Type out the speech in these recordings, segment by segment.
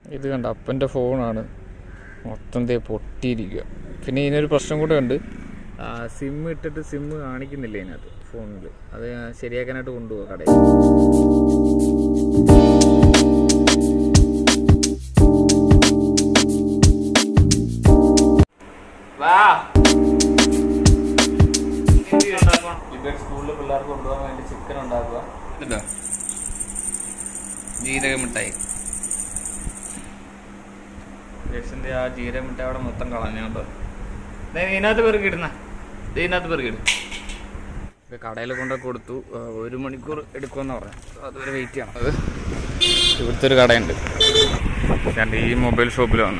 ഇത് കണ്ട അപ്പൻ്റെ ഫോണാണ് മൊത്തം ദേ പൊട്ടിയിരിക്കുക പിന്നെ ഇതിനൊരു പ്രശ്നം കൂടെ ഉണ്ട് സിം ഇട്ടിട്ട് സിം കാണിക്കുന്നില്ല ഇതിനകത്ത് ഫോണിൽ അത് ഞാൻ ശരിയാക്കാനായിട്ട് കൊണ്ടുപോകാം കടയിൽ വാ സ്കൂളിൽ പിള്ളേർക്ക് കൊണ്ടുപോകാൻ വേണ്ടി ചിക്കൻ ഉണ്ടാക്കുക ജീരക മിഠായി ജക്സിന്റെ ആ ജീരക മിഠായി അവിടെ മൊത്തം കളഞ്ഞു കേട്ടോ ദേ ഇതിനകത്ത് പെറുക്കി ഇടുന്ന ദേ ഇതിനകത്ത് പെറുക്കി ഇടും ഇത് കടയിൽ കൊണ്ട് കൊടുത്തു ആ, ഒരു മണിക്കൂർ എടുക്കുമെന്ന് പറഞ്ഞു അതുവരെ വെയിറ്റ് ചെയ്യണം അത് ഇവിടുത്തെ ഒരു കടയുണ്ട് ഞാൻ ഈ മൊബൈൽ ഷോപ്പിൽ വന്ന്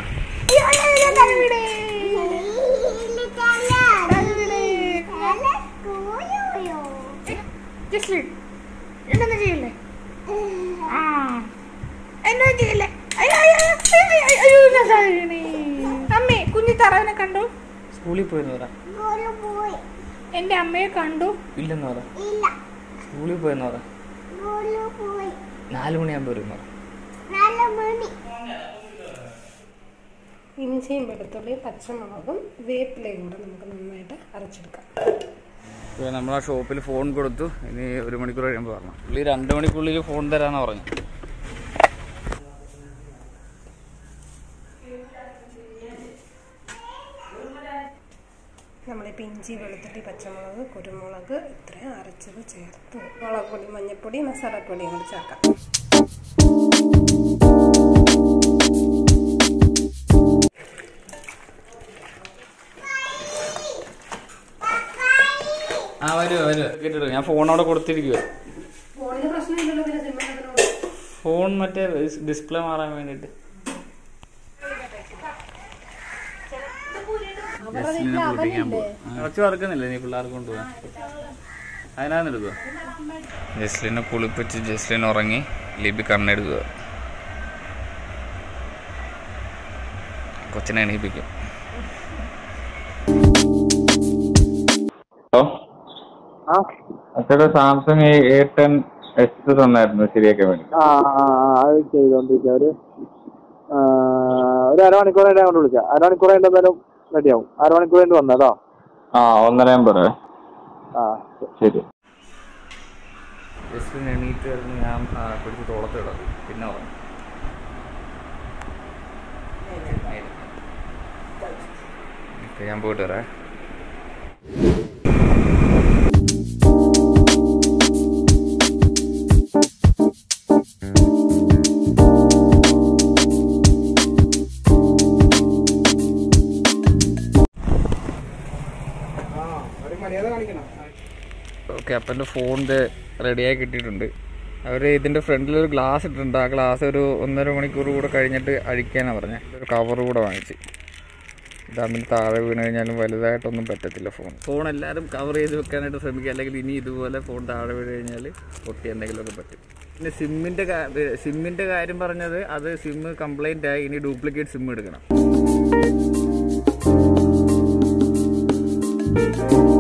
ജസ്ലിൻ എന്നൊന്നും ചെയ്യല്ലേ ആ എന്നോ ചെയ്യല്ലേ അയ്യോ അയ്യോ അയ്യോ, അയ്യോ, അയ്യോ, ഞാൻ സാധനേ. അമ്മേ കുഞ്ഞു തറവനെ കണ്ടു സ്കൂളിൽ പോയെന്ന് പറ എന്റെ അമ്മയെ കണ്ടു ഇല്ലെന്ന് പറ സ്കൂളിൽ പോയെന്ന് പറ നാല് മണിയാകുമ്പോൾ വരും പറ ഇഞ്ചിയും വെളുത്തുള്ളിയും പച്ചമുളകും വേപ്പിലയും കൂടെ നമുക്ക് നന്നായിട്ട് അരച്ചെടുക്കാം ഇപ്പോൾ നമ്മൾ ആ ഷോപ്പിൽ ഫോൺ കൊടുത്തു ഇനി ഒരു മണിക്കൂർ കഴിയുമ്പോൾ പറഞ്ഞു പുള്ളി രണ്ട് മണിക്കുള്ളിൽ ഫോൺ തരാമെന്ന് പറഞ്ഞു നമ്മളിപ്പോൾ ഇഞ്ചി വെളുത്തുള്ളി പച്ചമുളക് കുരുമുളക് ഇത്രയും അരച്ചത് ചേർത്ത് മുളക് പൊടി മഞ്ഞൾപ്പൊടി മസാലപ്പൊടിയും കൂടി ചേർക്കാം ആ വരൂ വരൂ കേട്ടിട്ട് ഞാൻ ഫോൺ അവിടെ കൊടുത്തിരിക്കുക ഫോണിന് പ്രശ്നമില്ലല്ലോ പിന്നെ സിമ്മ ഫോൺ മറ്റേ ഡിസ്പ്ലേ മാറാൻ വേണ്ടിയിട്ട് കുറച്ച് വറക്കുന്നില്ല നീ പിള്ളേർക്ക് കൊണ്ടുപോകാൻ അതിനാന്ന് എടുക്കുക ജസ്ലിനെ കുളിപ്പിച്ച് ജസ്ലിൻ ഉറങ്ങി ലിബി കണ്ണെടുക്കുക കൊച്ചിനെ എണീപ്പിക്കും ആ അച്ഛയുടെ സാംസങ് എ ടെൻ എസ് തന്നായിരുന്നു ശരിയാക്കാൻ വേണ്ടി ആ ആ, ആ, അത് ചെയ്തോണ്ടിരിക്കുക ഒരു ആ, ഒരു അരമണിക്കൂർ കഴിഞ്ഞ് അങ്ങോട്ട് വിളിക്കാം അരമണിക്കൂർ കഴിഞ്ഞ് എന്തായാലും റെഡിയാവും അരമണിക്കൂർ കഴിഞ്ഞ് വന്നോ കേട്ടോ ആ ഒന്നര ഞാൻ പറയാം ആ ശരി ജസ്ലിൻ എണീറ്റ് വരുന്ന ഞാൻ ആ, പിടിച്ച് തോളത്തിടാം പിന്നെ ഉറങ്ങും ഓക്കെ, ഞാൻ പോയിട്ട് വരാം ഓക്കെ അപ്പം എൻ്റെ ഫോൺ റെഡിയായി കിട്ടിയിട്ടുണ്ട് അവർ ഇതിൻ്റെ ഫ്രണ്ടിൽ ഒരു ഗ്ലാസ് ഇട്ടിട്ടുണ്ട് ആ ഗ്ലാസ് ഒരു ഒന്നര മണിക്കൂർ കൂടെ കഴിഞ്ഞിട്ട് അഴിക്കാനാണ് പറഞ്ഞത് ഒരു കവർ കൂടെ വാങ്ങിച്ച് ഇതാകുമ്പോൾ താഴെ വീണ് കഴിഞ്ഞാലും വലുതായിട്ടൊന്നും പറ്റത്തില്ല ഫോൺ ഫോൺ എല്ലാവരും കവർ ചെയ്ത് വെക്കാനായിട്ട് ശ്രമിക്കുക അല്ലെങ്കിൽ ഇനി ഇതുപോലെ ഫോൺ താഴെ വീണ് കഴിഞ്ഞാൽ പൊട്ടി എന്തെങ്കിലുമൊക്കെ പറ്റും പിന്നെ സിമ്മിൻ്റെ സിമ്മിൻ്റെ കാര്യം പറഞ്ഞത് അത് സിം കംപ്ലൈൻ്റ് ആയി ഇനി ഡ്യൂപ്ലിക്കേറ്റ് സിം എടുക്കണം